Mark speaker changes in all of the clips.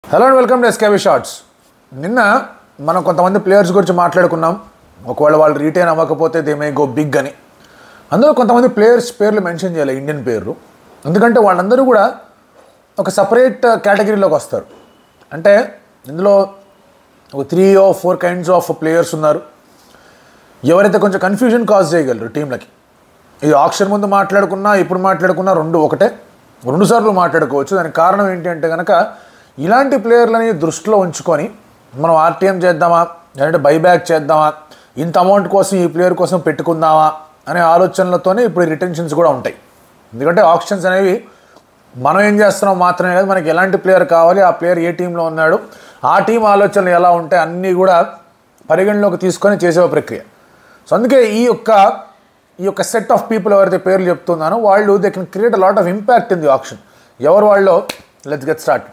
Speaker 1: Hello and welcome to SKB shorts నిన్న మనం కొంతమంది ప్లేయర్స్ గురించి మాట్లాడుకున్నాం ఒకవేళ వాళ్ళు రీటైన్ అవ్వకపోతే దే మే గో బిగ్ అని అందులో కొంతమంది ప్లేయర్స్ పేర్లు మెన్షన్ చేయాలి ఇండియన్ పేర్లు ఎందుకంటే వాళ్ళందరూ కూడా ఒక సపరేట్ కేటగిరీలోకి వస్తారు అంటే ఇందులో ఒక three or four kinds of players ఉన్నారు ఎవరైతే కొంచెం కన్ఫ్యూజన్ కాజ్ చేయగలరు టీంలకి ఇది ఆప్షన్ ముందు మాట్లాడుకున్నా ఇప్పుడు మాట్లాడుకున్నా రెండు ఒకటే రెండు సార్లు మాట్లాడుకోవచ్చు దానికి కారణం ఏంటి అంటే కనుక ఇలాంటి ప్లేయర్లని దృష్టిలో ఉంచుకొని మనం ఆర్టీఎం చేద్దామా లేదంటే బైబ్యాక్ చేద్దామా ఇంత అమౌంట్ కోసం ఈ ప్లేయర్ కోసం పెట్టుకుందామా అనే ఆలోచనలతోనే ఇప్పుడు రిటెన్షన్స్ కూడా ఉంటాయి ఎందుకంటే ఆప్షన్స్ అనేవి మనం ఏం చేస్తున్నాం మాత్రమే కాదు మనకి ఎలాంటి ప్లేయర్ కావాలి ఆ ప్లేయర్ ఏ టీంలో ఉన్నాడు ఆ టీం ఆలోచనలు ఎలా ఉంటాయి అన్నీ కూడా పరిగణలోకి తీసుకొని చేసే ప్రక్రియ సో అందుకే ఈ యొక్క ఈ యొక్క సెట్ ఆఫ్ పీపుల్ ఎవరైతే పేర్లు చెప్తున్నానో వాళ్ళు they can create a lot of impact in the auction ఎవరు వాళ్ళు let's get start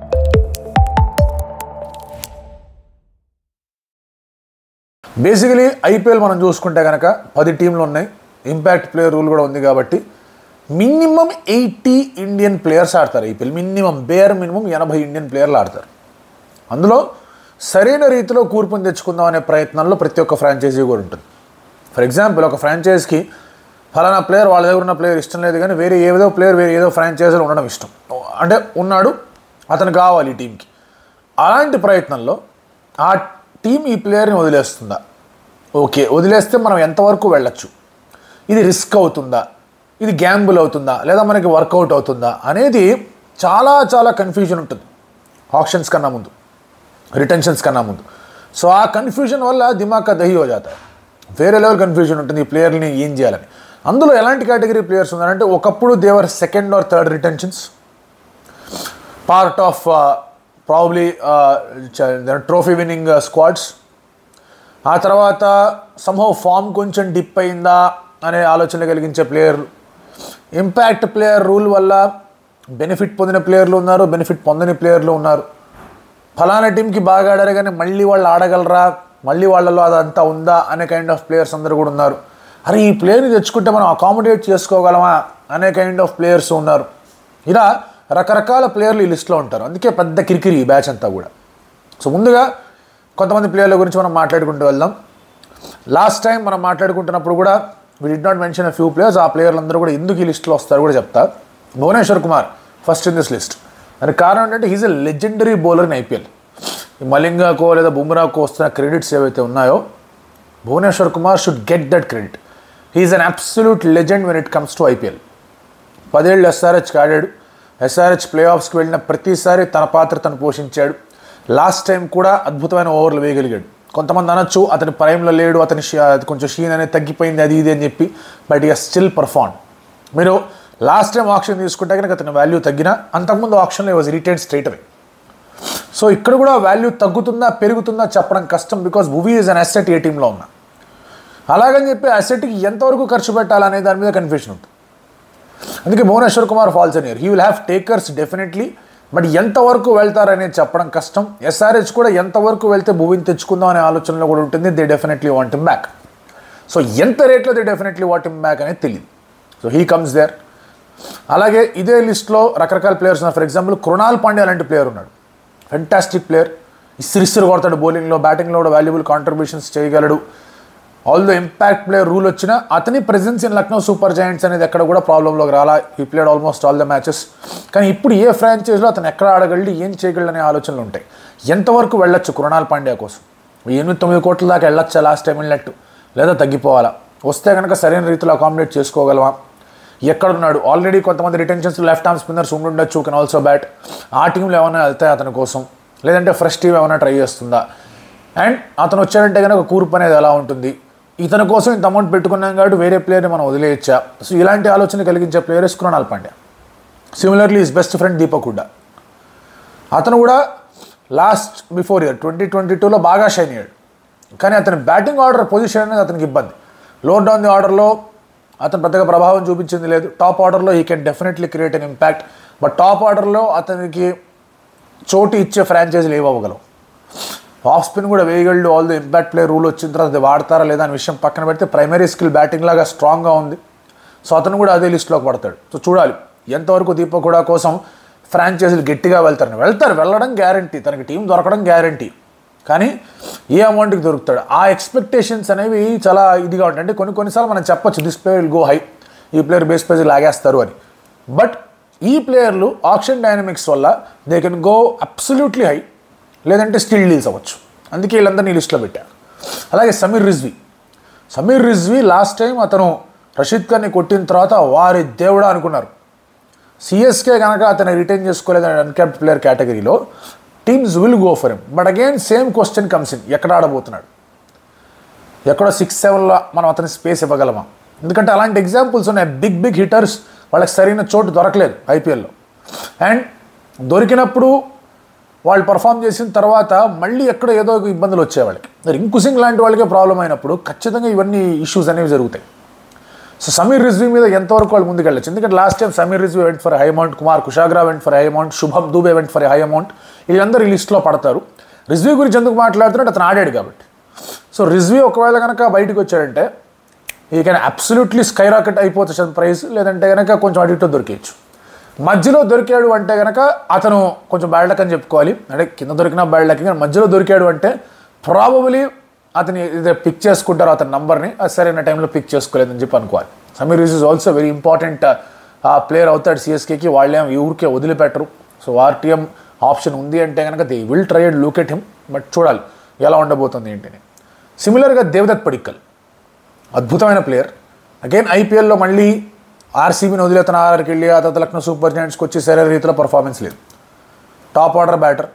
Speaker 1: basically IPL మనం చూసుకుంటే కనుక పది టీంలు ఉన్నాయి ఇంపాక్ట్ ప్లేయర్ రూల్ కూడా ఉంది కాబట్టి మినిమం ఎయిటీ ఇండియన్ ప్లేయర్స్ ఆడతారు ఐపీఎల్ మినిమం బేర్ మినిమం ఎనభై ఇండియన్ ప్లేయర్లు ఆడతారు అందులో సరైన రీతిలో కూర్పుని తెచ్చుకుందాం అనే ప్రయత్నంలో ప్రతి ఒక్క ఫ్రాంచైజీ కూడా ఉంటుంది ఫర్ ఎగ్జాంపుల్ ఒక ఫ్రాంచైజ్కి ఫలానా ప్లేయర్ వాళ్ళ దగ్గర ఉన్న ప్లేయర్ ఇష్టం లేదు కానీ వేరే ఏదో ప్లేయర్ వేరే ఏదో ఫ్రాంచైజీలో ఉండడం ఇష్టం అంటే ఉన్నాడు అతను కావాలి ఈ టీంకి అలాంటి ప్రయత్నంలో ఆ టీం ఈ ప్లేయర్ని వదిలేస్తుందా ఓకే వదిలేస్తే మనం ఎంతవరకు వెళ్ళొచ్చు ఇది రిస్క్ అవుతుందా ఇది గ్యాంబుల్ అవుతుందా లేదా మనకి వర్కౌట్ అవుతుందా అనేది చాలా చాలా కన్ఫ్యూజన్ ఉంటుంది ఆప్షన్స్ కన్నా ముందు రిటెన్షన్స్ కన్నా ముందు సో ఆ కన్ఫ్యూజన్ వల్ల దిమాగ్ దహి హో జాతా హై. వేరే లెవెల్ కన్ఫ్యూజన్ ఉంటుంది ఈ ప్లేయర్ని ఏం చేయాలని అందులో ఎలాంటి కేటగిరీ ప్లేయర్స్ ఉన్నారంటే ఒకప్పుడు they were second or third retentions part of probably trophy winning squads ఆ తర్వాత సంహవ్ ఫామ్ కొంచెం డిప్ అయిందా అనే ఆలోచన కలిగించే ప్లేయర్లు ఇంపాక్ట్ ప్లేయర్ రూల్ వల్ల బెనిఫిట్ పొందిన ప్లేయర్లు ఉన్నారు బెనిఫిట్ పొందని ప్లేయర్లు ఉన్నారు ఫలానా టీంకి బాగా ఆడారు కానీ మళ్ళీ వాళ్ళు ఆడగలరా మళ్ళీ వాళ్ళలో అదంతా ఉందా అనే కైండ్ ఆఫ్ ప్లేయర్స్ అందరూ కూడా ఉన్నారు అరే ఈ ప్లేయర్ని తెచ్చుకుంటే మనం అకామిడేట్ చేసుకోగలమా అనే కైండ్ ఆఫ్ ప్లేయర్స్ ఉన్నారు ఇలా రకరకాల ప్లేయర్లు ఈ లిస్ట్లో ఉంటారు అందుకే పెద్ద కిరికిరి ఈ బ్యాచ్ అంతా కూడా సో ముందుగా కొంతమంది ప్లేయర్ల గురించి మనం మాట్లాడుకుంటూ వెళ్దాం లాస్ట్ టైం మనం మాట్లాడుకుంటున్నప్పుడు కూడా we did not mention few players ఆ ప్లేయర్లు అందరూ కూడా ఎందుకు ఈ లిస్ట్లో వస్తారు కూడా చెప్తా Bhuvneshwar Kumar first in this list దానికి కారణం ఏంటంటే he's a legendary bowler in IPL ఈ మలింగాకో లేదా బుమ్రాకో వస్తున్న క్రెడిట్స్ ఏవైతే ఉన్నాయో Bhuvneshwar Kumar should get that credit he is an absolute legend when it comes to IPL పదేళ్ళు ఎస్ఆర్హెచ్కి ఆడాడు ఎస్ఆర్హెచ్ ప్లే ఆఫ్స్కి వెళ్ళిన ప్రతిసారి తన పాత్ర తను పోషించాడు లాస్ట్ టైం కూడా అద్భుతమైన ఓవర్లు వేయగలిగాడు కొంతమంది అనొచ్చు అతని ప్రైమ్లో లేడు అతని షీ- కొంచెం షీన్ అనేది తగ్గిపోయింది అది ఇది అని చెప్పి బట్ ఇక స్టిల్ పర్ఫార్మ్ మీరు లాస్ట్ టైం ఆప్షన్ తీసుకుంటే కనుక అతని వాల్యూ తగ్గినా అంతకుముందు ఆప్షన్లో was retain straight away so ఇక్కడ కూడా వాల్యూ తగ్గుతుందా పెరుగుతుందా చెప్పడం కష్టం because Bhuvi is an asset ఏ టీంలో ఉన్నా అలాగని చెప్పి అసెట్కి ఎంతవరకు ఖర్చు పెట్టాలనే దాని మీద కన్ఫ్యూషన్ ఉంటుంది అందుకే భువనేశ్వర్ కుమార్ ఫాల్స్ అని he will have takers definitely but ఎంతవరకు వెళ్తారనేది చెప్పడం కష్టం ఎస్ఆర్హెచ్ కూడా ఎంతవరకు వెళ్తే భూమిని తెచ్చుకుందాం అనే ఆలోచనలో కూడా ఉంటుంది they definitely want him back so ఎంత రేట్లో they definitely want him back అనేది తెలియదు సో హీ కమ్స్ దేర్ అలాగే ఇదే లిస్ట్లో రకరకాల ప్లేయర్స్ ఉన్నారు ఫర్ ఎగ్జాంపుల్ కృణాల్ పాండ్యా లాంటి ప్లేయర్ ఉన్నాడు ఫెంటాస్టిక్ ప్లేయర్ ఇసిరిసిరు కొడతాడు బౌలింగ్లో బ్యాటింగ్లో కూడా వాల్యుబుల్ కాంట్రిబ్యూషన్స్ చేయగలడు ఆల్దో ఇంపాక్ట్ ప్లేయర్ రూల్ వచ్చినా అతని presence in Lucknow super giants అనేది ఎక్కడ కూడా ప్రాబ్లంలోకి రాలా he played almost all the matches కానీ ఇప్పుడు ఏ ఫ్రాంచైజ్లో అతను ఎక్కడ ఆడగలడు ఏం చేయగలడు అనే ఆలోచనలు ఉంటాయి ఎంతవరకు వెళ్ళొచ్చు కృణాల్ పాండ్యా కోసం ఎనిమిది తొమ్మిది కోట్ల దాకా వెళ్ళొచ్చా లాస్ట్ టైం వెళ్ళినట్టు లేదా తగ్గిపోవాలా వస్తే కనుక సరైన రీతిలో అకామిడేట్ చేసుకోగలమా ఎక్కడున్నాడు ఆల్రెడీ కొంతమంది రిటెన్షన్స్ లెఫ్ట్ ఆర్మ్ స్పిన్నర్స్ ఉండుండొచ్చు కెన్ ఆల్సో బ్యాట్ ఆ టీంలో ఏమైనా వెళ్తాయి అతని కోసం లేదంటే ఫ్రెష్ టీం ఏమైనా ట్రై చేస్తుందా అండ్ అతను వచ్చాడంటే కనుక కూర్పు అనేది ఎలా ఉంటుంది ఇతని కోసం ఇంత అమౌంట్ పెట్టుకున్నాం కాబట్టి వేరే ప్లేయర్ని మనం వదిలేయచ్చా సో ఇలాంటి ఆలోచన కలిగించే players Krunal Pandya similarly is best friend Deepak Hooda అతను కూడా last before year twenty twenty టూలో బాగా షైన్ అయ్యాడు కానీ అతని బ్యాటింగ్ ఆర్డర్ పొజిషన్ అనేది అతనికి ఇబ్బంది లోడ్ డౌన్ ది ఆర్డర్లో అతను పెద్దగా ప్రభావం చూపించింది లేదు టాప్ ఆర్డర్లో he can definitely create an impact but top ఆర్డర్లో అతనికి చోటు ఇచ్చే ఫ్రాంచైజీలు ఏవగలవు ఆఫ్ స్పిన్ కూడా వేయగలడు all the impact play rule వచ్చిన తర్వాత అది వాడతారా లేదా అనే విషయం పక్కన పెడితే ప్రైమరీ స్కిల్ బ్యాటింగ్ లాగా స్ట్రాంగ్గా ఉంది సో అతను కూడా అదే లిస్ట్లోకి పడతాడు సో చూడాలి ఎంతవరకు దీపక్ కూడా కోసం ఫ్రాంచైజీలు గట్టిగా వెళ్తారని వెళ్తారు వెళ్ళడం గ్యారంటీ తనకి టీం దొరకడం గ్యారంటీ కానీ ఏ అమౌంట్కి దొరుకుతాడు ఆ ఎక్స్పెక్టేషన్స్ అనేవి చాలా ఇదిగా ఉంటాయి అంటే కొన్ని కొన్నిసార్లు మనం చెప్పొచ్చు this player will go high ఈ ప్లేయర్ బేస్ పేజ్ లాగేస్తారు అని బట్ ఈ ప్లేయర్లు ఆప్షన్ డైనమిక్స్ వల్ల they can go absolutely high లేదంటే స్టిల్ డీల్స్ అవ్వచ్చు అందుకే వీళ్ళందరినీ లిస్ట్లో పెట్టారు అలాగే సమీర్ రిజ్వీ సమీర్ రిజ్వీ లాస్ట్ టైం అతను రషీద్ ఖాన్ని కొట్టిన తర్వాత వారి దేవుడా అనుకున్నారు సిఎస్కే కనుక అతను రిటైన్ చేసుకోలేదు అన్క్యాప్డ్ ప్లేయర్ కేటగిరీలో teams will go for him but again same question comes in ఎక్కడ ఆడబోతున్నాడు ఎక్కడో సిక్స్ సెవెన్లో మనం అతని స్పేస్ ఇవ్వగలమా ఎందుకంటే అలాంటి ఎగ్జాంపుల్స్ ఉన్నాయి బిగ్ బిగ్ హిటర్స్ వాళ్ళకి సరైన చోటు దొరకలేదు ఐపీఎల్లో అండ్ దొరికినప్పుడు వాళ్ళు పర్ఫామ్ చేసిన తర్వాత మళ్ళీ ఎక్కడ ఏదో ఒక ఇబ్బందులు వచ్చాయి వాళ్ళకి రింకు సింగ్ లాంటి వాళ్ళకే ప్రాబ్లం అయినప్పుడు ఖచ్చితంగా ఇవన్నీ ఇష్యూస్ అనేవి జరుగుతాయి సో సమీర్ రిజ్వీ మీద ఎంతవరకు వాళ్ళు ముందుకెళ్ళచ్చు ఎందుకంటే last time Sameer Rizvi went for high amount Kumar Kushagra went for high amount Shubham Dubey went for high amount వీళ్ళందరూ ఈ లిస్ట్లో పడతారు రిజ్వీ గురించి ఎందుకు మాట్లాడుతున్నాడు అతను ఆడాడు కాబట్టి సో రిజ్వీ ఒకవేళ కనుక బయటకు వచ్చాడంటే he can absolutely sky rocket అయిపోతుంది ప్రైస్ లేదంటే కనుక కొంచెం అటు ఇటు దొరికేయచ్చు మధ్యలో దొరికాడు అంటే కనుక అతను కొంచెం బ్యాడ్ లక్ అని చెప్పుకోవాలి అంటే కింద దొరికిన బ్యాడ్ లక్ కానీ మధ్యలో దొరికాడు అంటే ప్రాబబులీ అతని ఇదే పిక్ చేసుకుంటారు అతని నంబర్ని అది సరైన టైంలో పిక్ చేసుకోలేదని చెప్పి అనుకోవాలి Sameer Riz is also very important ఆ ప్లేయర్ అవుతాడు సిఎస్కేకి వాళ్ళేం ఊరికే వదిలిపెట్టరు సో ఆర్టీఎం ఆప్షన్ ఉంది అంటే కనుక they will try and look at him but చూడాలి ఎలా ఉండబోతుంది ఏంటిని సిమిలర్గా దేవదత్ పడిక్కల్ అద్భుతమైన ప్లేయర్ అగైన్ ఐపీఎల్లో మళ్ళీ ఆర్సీబీని వదిలి అతను ఆర్ఆర్కి వెళ్ళి ఆ తర్వాత లక్నో సూపర్ జాయింట్స్కి వచ్చి సరైన రీతిలో పర్ఫార్మెన్స్ లేదు టాప్ ఆర్డర్ బ్యాటర్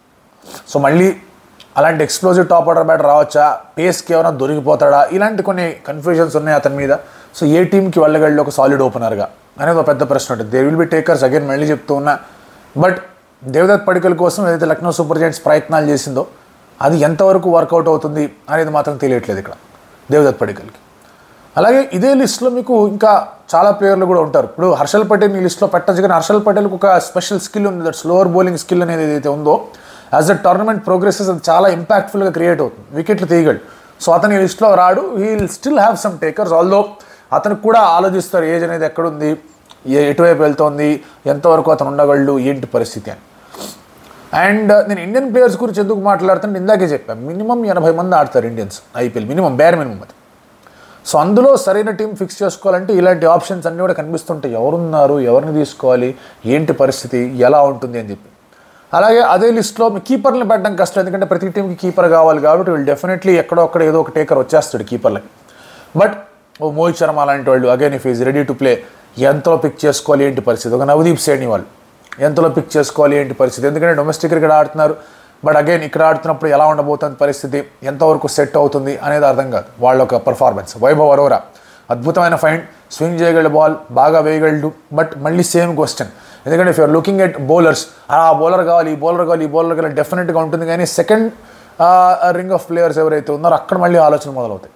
Speaker 1: సో మళ్ళీ అలాంటి ఎక్స్ప్లోజివ్ టాప్ ఆర్డర్ బ్యాటర్ రావచ్చా పేస్కి ఏమైనా దొరికిపోతాడా ఇలాంటి కొన్ని కన్ఫ్యూజన్స్ ఉన్నాయి అతని మీద సో ఏ టీంకి వెళ్ళగళ్ళు ఒక సాలిడ్ ఓపెనర్గా అనేది ఒక పెద్ద ప్రశ్న ఉంటుంది they will be takers again మళ్ళీ చెప్తూ ఉన్నా బట్ దేవదత్ పడికల్ కోసం ఏదైతే లక్నో సూపర్ జాయింట్స్ ప్రయత్నాలు చేసిందో అది ఎంతవరకు వర్కౌట్ అవుతుంది అనేది మాత్రం తెలియట్లేదు ఇక్కడ దేవదత్ పడికల్కి అలాగే ఇదే లిస్ట్లో మీకు ఇంకా చాలా ప్లేయర్లు కూడా ఉంటారు ఇప్పుడు హర్షల్ పటేల్ ఈ లిస్ట్లో పెట్టచ్చు కానీ హర్షల్ పటేల్కి ఒక స్పెషల్ స్కిల్ ఉంది దట్ స్లోవర్ బౌలింగ్ స్కిల్ అనేది ఏదైతే ఉందో యాజ్ అ టోర్నమెంట్ ప్రోగ్రెసెస్ అది చాలా ఇంపాక్ట్ఫుల్గా క్రియేట్ అవుతుంది వికెట్లు తీయగలడు సో అతని లిస్ట్లో రాడు he will still have some takers although అతనికి కూడా ఆలోచిస్తారు ఏజ్ అనేది ఎక్కడుంది ఏ ఎటువైపు వెళ్తోంది ఎంతవరకు అతను ఉండగలడు ఏంటి పరిస్థితి అని అండ్ నేను ఇండియన్ ప్లేయర్స్ గురించి ఎందుకు మాట్లాడుతుంటే ఇందాకే చెప్పాను మినిమం ఎనభై మంది ఆడతారు Indians IPL minimum bare minimum అది సో అందులో సరైన టీం ఫిక్స్ చేసుకోవాలంటే ఇలాంటి ఆప్షన్స్ అన్నీ కూడా కనిపిస్తుంటాయి ఎవరున్నారు ఎవరిని తీసుకోవాలి ఏంటి పరిస్థితి ఎలా ఉంటుంది అని చెప్పి అలాగే అదే లిస్ట్లో మీ కీపర్ని పెట్టడం కష్టం ఎందుకంటే ప్రతి టీంకి కీపర్ కావాలి కాబట్టి వీళ్ళు డెఫినెట్లీ ఎక్కడో అక్కడ ఏదో ఒక టేకర్ వచ్చేస్తాడు కీపర్లకి బట్ ఓ మోహిత్ శర్మ అలాంటి వాళ్ళు again if is ready to play ఎంతలో పిక్ చేసుకోవాలి ఏంటి పరిస్థితి ఒక నవదీప్ సేని వాళ్ళు ఎంతలో పిక్ చేసుకోవాలి ఏంటి పరిస్థితి ఎందుకంటే డొమెస్టిక్ క్రికెట్ ఆడుతున్నారు బట్ అగైన్ ఇక్కడ ఆడుతున్నప్పుడు ఎలా ఉండబోతుంది పరిస్థితి ఎంతవరకు సెట్ అవుతుంది అనేది అర్థం కాదు వాళ్ళ ఒక పర్ఫార్మెన్స్ వైభవ్ అరోరా అద్భుతమైన ఫైండ్ స్వింగ్ చేయగలడు బాల్ బాగా వేయగలడు బట్ మళ్ళీ సేమ్ క్వశ్చన్ ఎందుకంటే if you are looking at bowlers ఆ బౌలర్ కావాలి ఈ బౌలర్ కావాలి ఈ బౌలర్ కావాలి డెఫినెట్గా ఉంటుంది కానీ సెకండ్ రింగ్ ఆఫ్ ప్లేయర్స్ ఎవరైతే ఉన్నారో అక్కడ మళ్ళీ ఆలోచన మొదలవుతాయి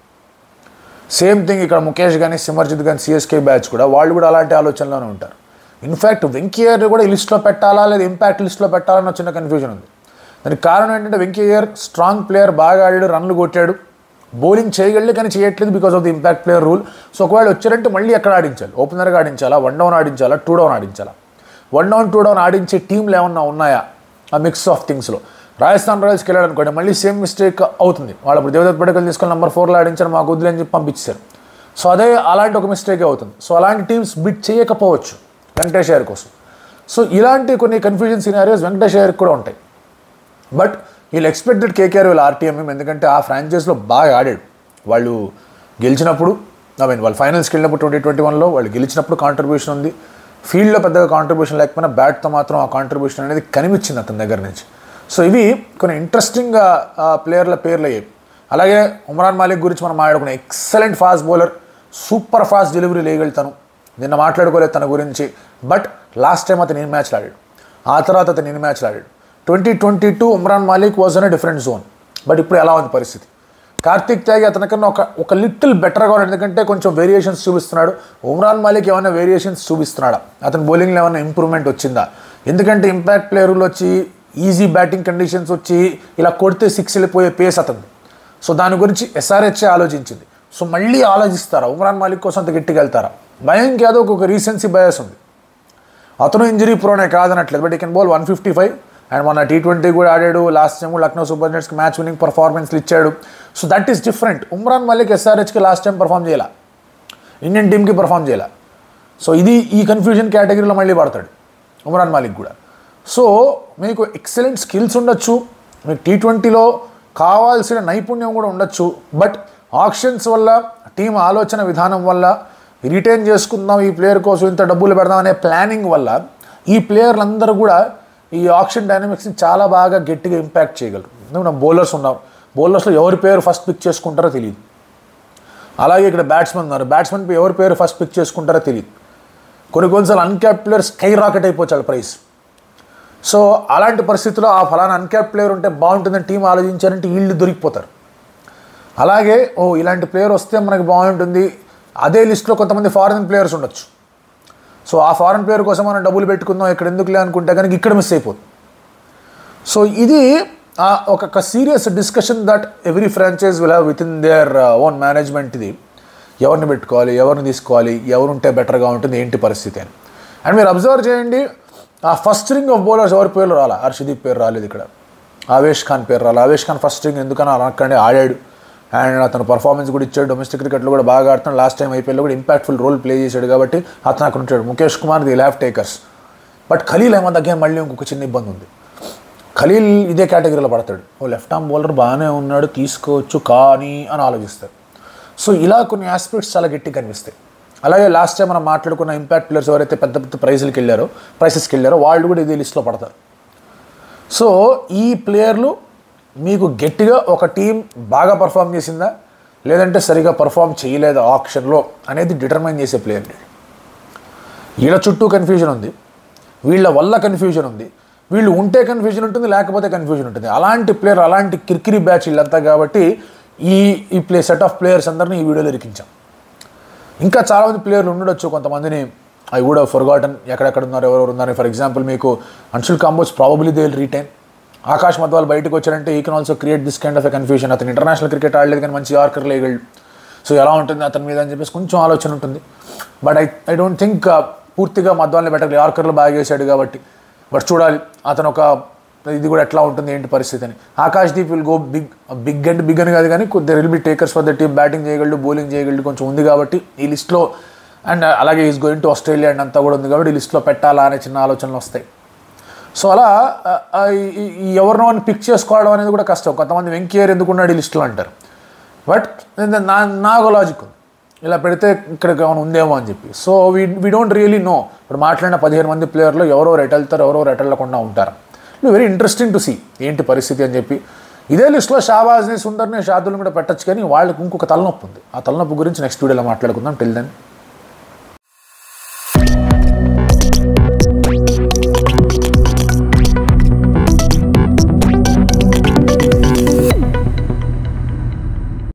Speaker 1: సేమ్ థింగ్ ఇక్కడ ముఖేష్ కానీ సిమర్జిత్ కానీ సిఎస్కే బ్యాచ్ కూడా వాళ్ళు కూడా అలాంటి ఆలోచనలోనే ఉంటారు ఇన్ఫ్యాక్ట్ వెంకయ్యర్ కూడా ఈ లిస్ట్లో పెట్టాలా లేదా ఇంపాక్ట్ లిస్ట్లో పెట్టాలన్న చిన్న కన్ఫ్యూజన్ ఉంది దానికి కారణం ఏంటంటే వెంకయ్యర్ స్ట్రాంగ్ ప్లేయర్ బాగా ఆడాడు రన్లు కొట్టాడు బౌలింగ్ చేయగలడు కానీ చేయట్లేదు because of the impact player rule so ఒకవేళ వచ్చారంటే మళ్ళీ ఎక్కడ ఆడించాలి ఓపెనర్గా ఆడించాలా వన్ డౌన్ ఆడించాలా టూ డౌన్ ఆడించాలా వన్ డౌన్ టూ డౌన్ ఆడించే టీంలు ఏమన్నా ఉన్నాయా ఆ మిక్స్ ఆఫ్ థింగ్స్లో రాజస్థాన్ రాయల్స్కి వెళ్ళాడు అనుకోండి మళ్ళీ సేమ్ మిస్టేక్ అవుతుంది వాళ్ళు ఇప్పుడు దేవదత్ పడకలు తీసుకొని నెంబర్ ఫోర్లో ఆడించారు మాకు వదిలే అని చెప్పి పంపించారు సో అదే అలాంటి ఒక మిస్టేక్ అవుతుంది సో అలాంటి టీమ్స్ బిట్ చేయకపోవచ్చు వెంకటేష్ అయ్యర్ కోసం సో ఇలాంటి కొన్ని కన్ఫ్యూజన్ సినారియోస్ వెంకటేష్ అయ్యర్కి కూడా ఉంటాయి బట్ వీళ్ళు ఎక్స్పెక్టెడ్ కేకేఆర్ వీళ్ళు ఆర్టీఎంఎం ఎందుకంటే ఆ ఫ్రాంచైజ్లో బాగా ఆడాడు వాళ్ళు గెలిచినప్పుడు ఐ మీన్ వాళ్ళు ఫైనల్స్కి వెళ్ళినప్పుడు ట్వంటీ ట్వంటీ వన్లో వాళ్ళు గెలిచినప్పుడు కాంట్రిబ్యూషన్ ఉంది ఫీల్డ్లో పెద్దగా కాంట్రిబ్యూషన్ లేకపోయినా బ్యాట్తో మాత్రం ఆ కాంట్రిబ్యూషన్ అనేది కనిపించింది అతని దగ్గర నుంచి సో ఇవి కొన్ని ఇంట్రెస్టింగ్ ప్లేయర్ల పేర్లు అయ్యాయి అలాగే ఉమరాన్ మాలిక్ గురించి మనం మాట్లాడుకున్నాం excellent fast bowler super fast delivery లేయగలుగుతాను నిన్న మాట్లాడుకోలేదు తన గురించి బట్ లాస్ట్ టైం అతను ఎన్ని మ్యాచ్లు ఆడాడు ఆ తర్వాత అతను ఎన్ని మ్యాచ్లు ఆడాడు twenty twenty two Umran Malik was an different zone but ఇప్పుడు ఎలా ఉంది పరిస్థితి కార్తిక్ త్యాగి అతనికన్నా ఒక ఒక లిటిల్ బెటర్గా ఉన్నాడు ఎందుకంటే కొంచెం వేరియేషన్స్ చూపిస్తున్నాడు ఉమ్రాన్ మాలిక్ ఏమైనా వేరియేషన్స్ చూపిస్తున్నాడా అతని బౌలింగ్లో ఏమైనా ఇంప్రూవ్మెంట్ వచ్చిందా ఎందుకంటే ఇంపాక్ట్ ప్లేయర్లు వచ్చి ఈజీ బ్యాటింగ్ కండిషన్స్ వచ్చి ఇలా కొడితే సిక్స్ వెళ్ళిపోయే పేస్ అతను సో దాని గురించి ఎస్ఆర్హెచ్ఏ ఆలోచించింది సో మళ్ళీ ఆలోచిస్తారా ఉమ్రాన్ మాలిక్ కోసం అంత గట్టిగా వెళ్తారా భయం యాదవ్కి ఒక రీసెన్సీ బయాస్ ఉంది అతను ఇంజరీ ప్రోనే కాదనట్లేదు but he can bowl one fifty five and మన టీ ట్వంటీ కూడా ఆడాడు లాస్ట్ టైం లక్నో సూపర్ జెంట్స్కి మ్యాచ్ విన్నింగ్ పర్ఫార్మెన్స్లు ఇచ్చాడు so that is different Umran Malik ఎస్ఆర్హెచ్కి లాస్ట్ టైం పర్ఫామ్ చేయాల ఇండియన్ టీంకి పర్ఫామ్ చేయాల సో ఇది ఈ కన్ఫ్యూజన్ కేటగిరీలో మళ్ళీ పడతాడు ఉమ్రాన్ మాలిక్ కూడా సో మీకు ఎక్సలెంట్ స్కిల్స్ ఉండొచ్చు మీకు టీ ట్వంటీలో కావాల్సిన నైపుణ్యం కూడా ఉండొచ్చు బట్ ఆప్షన్స్ వల్ల టీం ఆలోచన విధానం వల్ల రిటైన్ చేసుకుందాం ఈ ప్లేయర్ కోసం ఇంత డబ్బులు పెడదాం అనే ప్లానింగ్ వల్ల ఈ ప్లేయర్లందరూ కూడా ఈ ఆప్షన్ డైనమిక్స్ని చాలా బాగా గట్టిగా ఇంపాక్ట్ చేయగలరు ఎందుకంటే బౌలర్స్ ఉన్నారు బౌలర్స్లో ఎవరి పేరు ఫస్ట్ పిక్ చేసుకుంటారో తెలియదు అలాగే ఇక్కడ బ్యాట్స్మెన్ ఉన్నారు బ్యాట్స్మెన్ ఎవరి పేరు ఫస్ట్ పిక్ చేసుకుంటారో తెలియదు కొన్ని కొన్నిసార్లు అన్క్యాప్ ప్లేయర్ స్కై రాకెట్ అయిపోతాడు ప్రైస్ సో అలాంటి పరిస్థితుల్లో ఆ ఫలానా అన్క్యాప్ ప్లేయర్ ఉంటే బాగుంటుందని టీం ఆలోచించారంటే వీళ్ళు దొరికిపోతారు అలాగే ఓ ఇలాంటి ప్లేయర్ వస్తే మనకి బాగుంటుంది అదే లిస్ట్లో కొంతమంది ఫారిన్ ప్లేయర్స్ ఉండొచ్చు సో ఆ ఫారెన్ ప్లేయర్ కోసం మనం డబ్బులు పెట్టుకుందాం ఇక్కడ ఎందుకులే అనుకుంటే కనుక ఇక్కడ మిస్ అయిపోతుంది సో ఇది ఆ ఒక serious discussion that every franchise will have with in their own management ఇది ఎవరిని పెట్టుకోవాలి ఎవరిని తీసుకోవాలి ఎవరుంటే బెటర్గా ఉంటుంది ఏంటి పరిస్థితి అని అండ్ మీరు అబ్జర్వ్ చేయండి ఆ ఫస్ట్ రింగ్ ఆఫ్ బౌలర్స్ ఎవరి పేర్లు రాలా హర్షదీప్ పేరు రాలేదు ఇక్కడ ఆవేష్ ఖాన్ పేరు రాలా ఆవేష్ ఖాన్ ఫస్ట్ రింగ్ ఎందుకని అనకండి ఆడాడు అండ్ అతను పర్ఫార్మెన్స్ కూడా ఇచ్చాడు డొమెస్టిక్ క్రికెట్లో కూడా బాగా ఆడుతున్నాడు లాస్ట్ టైం ఐపీఎల్లో కూడా ఇంపాక్ట్ఫుల్ రోల్ ప్లే చేశాడు కాబట్టి అతను అక్కడ ఉంటాడు Mukesh Kumar the laugh takers but Khaleel Ahmed దగ్గర మళ్ళీ ఇంకొక చిన్న ఇబ్బంది ఉంది ఖలీల్ ఇదే కేటగిరీలో పడతాడు ఓ లెఫ్ట్ ఆర్మ్ బౌలర్ బాగానే ఉన్నాడు తీసుకోవచ్చు కానీ అని ఆలోచిస్తాడు సో ఇలా కొన్ని ఆస్పెక్ట్స్ చాలా గట్టిగా కనిపిస్తాయి అలాగే లాస్ట్ టైం మనం మాట్లాడుకున్న ఇంపాక్ట్ ప్లేయర్స్ ఎవరైతే పెద్ద పెద్ద ప్రైజులకి వెళ్ళారో ప్రైసెస్కి వెళ్ళారో వాళ్ళు కూడా ఇదే లిస్ట్లో పడతారు సో ఈ ప్లేయర్లు మీకు గట్టిగా ఒక టీం బాగా పర్ఫామ్ చేసిందా లేదంటే సరిగా పర్ఫామ్ చేయలేదా ఆప్షన్లో అనేది డిటర్మైన్ చేసే ప్లేయర్ వీళ్ళ చుట్టూ కన్ఫ్యూజన్ ఉంది వీళ్ళ వల్ల కన్ఫ్యూజన్ ఉంది వీళ్ళు ఉంటే కన్ఫ్యూజన్ ఉంటుంది లేకపోతే కన్ఫ్యూజన్ ఉంటుంది అలాంటి ప్లేయర్ అలాంటి కిరికిరి బ్యాచ్ వీళ్ళంతా కాబట్టి ఈ ఈ ప్లే సెట్ ఆఫ్ ప్లేయర్స్ అందరినీ ఈ వీడియోలో ఇరికించాం ఇంకా చాలామంది ప్లేయర్లు ఉండొచ్చు కొంతమందిని ఐ వుడ్ హవ్ ఫర్గాటన్ ఎక్కడెక్కడ ఉన్నారు ఎవరెవరు ఉన్నారు ఫర్ ఎగ్జాంపుల్ మీకు Anshul Kamboj probably they will retain Akash Madhwal బయటకు వచ్చారంటే he can also create this kind of a confusion అతను ఇంటర్నేషనల్ క్రికెట్ ఆడలేదు కానీ మంచి యార్కర్ లేగలడు సో ఎలా ఉంటుంది అతని మీద అని చెప్పేసి కొంచెం ఆలోచన ఉంటుంది but I I don't think పూర్తిగా మధ్వాల్ని బెటర్ యార్కర్లు బాగా చేశాడు కాబట్టి బట్ చూడాలి అతను ఒక ఇది కూడా ఎట్లా ఉంటుంది ఏంటి పరిస్థితి అని Akash Deep will go big big and big అని కాదు కానీ కొద్ది will be takers for the team batting చేయగలడు బౌలింగ్ చేయగలడు కొంచెం ఉంది కాబట్టి ఈ లిస్ట్లో అండ్ అలాగే is going to Australia and అంతా కూడా ఉంది కాబట్టి ఈ లిస్ట్లో పెట్టాలా అనే చిన్న ఆలోచనలు వస్తాయి సో అలా ఆ, ఆ, ఈ- ఈ ఎవరినో అని పిక్ చేసుకోవడం అనేది కూడా కష్టం కొంతమంది వెంకయ్యర్ ఎందుకున్నాడు ఈ లిస్టులో అంటారు బట్ నా నాకు లాజిక్ ఉంది ఇలా పెడితే ఇక్కడ ఏమైనా ఉందేమో అని చెప్పి so we we don't really know ఇప్పుడు మాట్లాడిన పదిహేను మంది ప్లేయర్లు ఎవరెవరు ఎటు వెళ్తారు ఎవరెవరు ఎటు వెళ్ళకుండా ఉంటారు it very interesting to see ఏంటి పరిస్థితి అని చెప్పి ఇదే లిస్ట్లో షాబాజ్ని సుందర్ని షాదుల్ని కూడా పెట్టచ్చు కానీ వాళ్ళకి ఇంకొక తలనొప్పి ఉంది ఆ తలనొప్పి గురించి నెక్స్ట్ వీడియోలో మాట్లాడుకుందాం టిల్ దెన్